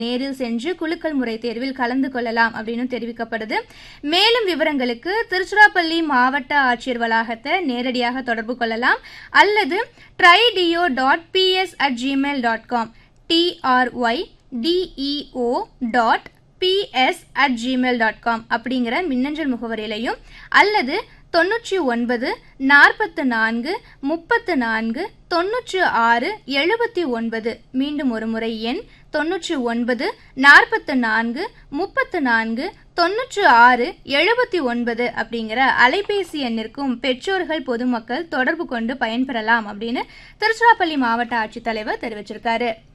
நேரில் சென்று குலுக்கல் முறை தேர்வில் கலந்து கொள்ளலாம் அப்படின்னு தெரிவிக்கப்படுது மேலும் விவரங்களுக்கு திருச்சிராப்பள்ளி மாவட்ட ஆட்சியர் வளாகத்தை நேரடியாக தொடர்பு கொள்ளலாம் அல்லது try D O dot P S at Gmail dot com T R Y D E O dot P S at Gmail dot com அப்படிங்கிற மின்னஞ்சல் முகவரியிலையும் அல்லது தொண்ணூற்றி ஒன்பது நாற்பத்து நான்கு முப்பத்து நான்கு தொண்ணூற்று ஆறு எழுபத்தி ஒன்பது மீண்டும் ஒரு முறை எண் தொண்ணூற்றி ஒன்பது நாற்பத்து நான்கு முப்பத்து நான்கு தொண்ணூற்று ஆறு எழுபத்தி ஒன்பது அப்படிங்கிற அலைபேசி எண்ணிற்கும் பெற்றோர்கள் பொதுமக்கள் தொடர்பு கொண்டு பயன்பெறலாம் அப்படின்னு திருச்சிராப்பள்ளி மாவட்ட ஆட்சித்தலைவர் தெரிவிச்சிருக்காரு